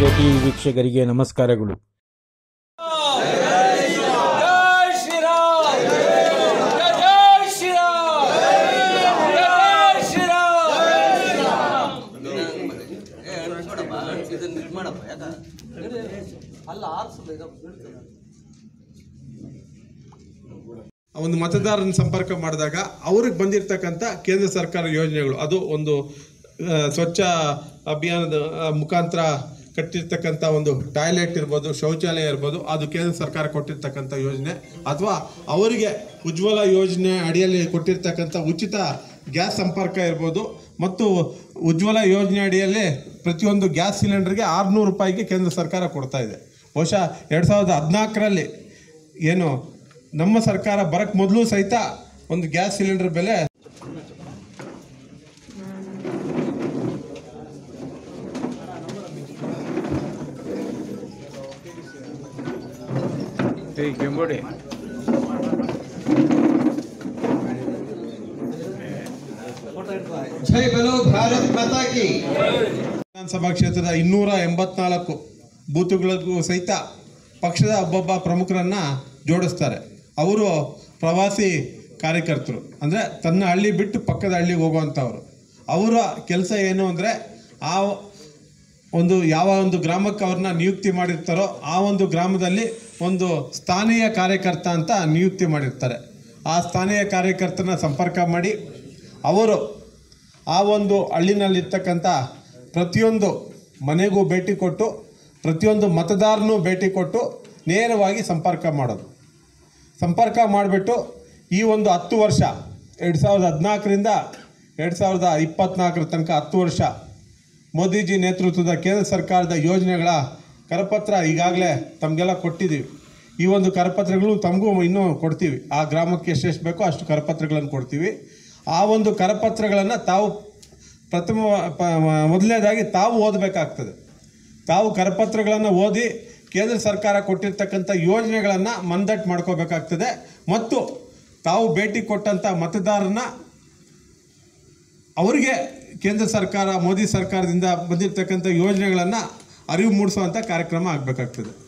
TV ವೀಕ್ಷಕರಿಗೆ ನಮಸ್ಕಾರಗಳು ಜೈ ಶ್ರೀರಾಮ್ ಜೈ ಜೈ ಶ್ರೀರಾಮ್ ಜೈ ಶ್ರೀರಾಮ್ ಆ ಒಂದು ಮತದಾರನ ಸಂಪರ್ಕ ಮಾಡಿದಾಗ ಅವ್ರಿಗೆ ಬಂದಿರತಕ್ಕಂಥ ಕೇಂದ್ರ ಸರ್ಕಾರ ಯೋಜನೆಗಳು ಅದು ಒಂದು ಆ, ಸ್ವಚ್ಛ ಅಭಿಯಾನದ ಆ, ಮುಖಾಂತರ ಕಟ್ಟಿರ್ತಕ್ಕಂಥ ಒಂದು ಟಾಯ್ಲೆಟ್ ಇರ್ಬೋದು ಶೌಚಾಲಯ ಇರ್ಬೋದು ಅದು ಕೇಂದ್ರ ಸರ್ಕಾರ ಕೊಟ್ಟಿರ್ತಕ್ಕಂಥ ಯೋಜನೆ ಅಥವಾ ಅವರಿಗೆ ಉಜ್ವಲ ಯೋಜನೆ ಅಡಿಯಲ್ಲಿ ಕೊಟ್ಟಿರ್ತಕ್ಕಂಥ ಉಚಿತ ಗ್ಯಾಸ್ ಸಂಪರ್ಕ ಇರ್ಬೋದು ಮತ್ತು ಉಜ್ವಲ ಯೋಜನೆ ಅಡಿಯಲ್ಲಿ ಪ್ರತಿಯೊಂದು ಗ್ಯಾಸ್ ಸಿಲಿಂಡರ್ಗೆ ಆರುನೂರು ರೂಪಾಯಿಗೆ ಕೇಂದ್ರ ಸರ್ಕಾರ ಕೊಡ್ತಾ ಇದೆ ಬಹುಶಃ ಎರಡು ಸಾವಿರದ ಹದಿನಾಲ್ಕರಲ್ಲಿ ಏನು ನಮ್ಮ ಸರ್ಕಾರ ಬರಕ್ಕೆ ಮೊದಲು ಸಹಿತ ಒಂದು ಗ್ಯಾಸ್ ಸಿಲಿಂಡರ್ ಬೆಲೆ जय बोलो भारत माता की ವಿಧಾನಸಭಾ ಕ್ಷೇತ್ರದ ಇನ್ನೂರ ಎಂಬತ್ನಾಲ್ಕು ಬೂತುಗಳಿಗೂ ಸಹಿತ ಪಕ್ಷದ ಒಬ್ಬೊಬ್ಬ ಪ್ರಮುಖರನ್ನ ಜೋಡಿಸ್ತಾರೆ ಅವರು ಪ್ರವಾಸಿ ಕಾರ್ಯಕರ್ತರು ಅಂದರೆ ತನ್ನ ಹಳ್ಳಿ ಬಿಟ್ಟು ಪಕ್ಕದ ಹಳ್ಳಿಗೆ ಹೋಗುವಂಥವ್ರು ಅವರ ಕೆಲಸ ಏನು ಅಂದರೆ ಆ ಒಂದು ಯಾವ ಒಂದು ಗ್ರಾಮಕ್ಕೆ ಅವ್ರನ್ನ ನಿಯುಕ್ತಿ ಮಾಡಿರ್ತಾರೋ ಆ ಒಂದು ಗ್ರಾಮದಲ್ಲಿ ಒಂದು ಸ್ಥಾನೀಯ ಕಾರ್ಯಕರ್ತ ಅಂತ ನಿಯುಕ್ತಿ ಮಾಡಿರ್ತಾರೆ ಆ ಸ್ಥಾನೀಯ ಕಾರ್ಯಕರ್ತನ ಸಂಪರ್ಕ ಮಾಡಿ ಅವರು ಆ ಒಂದು ಹಳ್ಳಿನಲ್ಲಿರ್ತಕ್ಕಂಥ ಪ್ರತಿಯೊಂದು ಮನೆಗೂ ಭೇಟಿ ಕೊಟ್ಟು ಪ್ರತಿಯೊಂದು ಮತದಾರನೂ ಭೇಟಿ ಕೊಟ್ಟು ನೇರವಾಗಿ ಸಂಪರ್ಕ ಮಾಡೋದು ಸಂಪರ್ಕ ಮಾಡಿಬಿಟ್ಟು ಈ ಒಂದು ಹತ್ತು ವರ್ಷ ಎರಡು ಸಾವಿರದ ಹದಿನಾಲ್ಕರಿಂದ ಎರಡು ಸಾವಿರದ ಇಪ್ಪತ್ತ್ನಾಲ್ಕರ ತನಕ ಹತ್ತು ವರ್ಷ ಮೋದಿಜಿ ನೇತೃತ್ವದ ಕೇಂದ್ರ ಸರ್ಕಾರದ ಯೋಜನೆಗಳ ಕರಪತ್ರ ಈಗಾಗಲೇ ತಮಗೆಲ್ಲ ಕೊಟ್ಟಿದ್ದೀವಿ ಈ ಒಂದು ಕರಪತ್ರಗಳು ತಮಗೂ ಇನ್ನೂ ಕೊಡ್ತೀವಿ ಆ ಗ್ರಾಮಕ್ಕೆ ಎಷ್ಟೆಷ್ಟು ಬೇಕೋ ಅಷ್ಟು ಕರಪತ್ರಗಳನ್ನು ಕೊಡ್ತೀವಿ ಆ ಒಂದು ಕರಪತ್ರಗಳನ್ನು ತಾವು ಪ್ರಥಮ ಪ ಮೊದಲನೇದಾಗಿ ತಾವು ಓದಬೇಕಾಗ್ತದೆ ತಾವು ಕರಪತ್ರಗಳನ್ನು ಓದಿ ಕೇಂದ್ರ ಸರ್ಕಾರ ಕೊಟ್ಟಿರ್ತಕ್ಕಂಥ ಯೋಜನೆಗಳನ್ನು ಮಂದಟ್ಟು ಮಾಡ್ಕೋಬೇಕಾಗ್ತದೆ ಮತ್ತು ತಾವು ಭೇಟಿ ಕೊಟ್ಟಂಥ ಮತದಾರನ ಅವರಿಗೆ ಕೇಂದ್ರ ಸರ್ಕಾರ ಮೋದಿ ಸರ್ಕಾರದಿಂದ ಬಂದಿರತಕ್ಕಂಥ ಯೋಜನೆಗಳನ್ನು ಅರಿವು ಮೂಡಿಸುವಂಥ ಕಾರ್ಯಕ್ರಮ ಆಗಬೇಕಾಗ್ತದೆ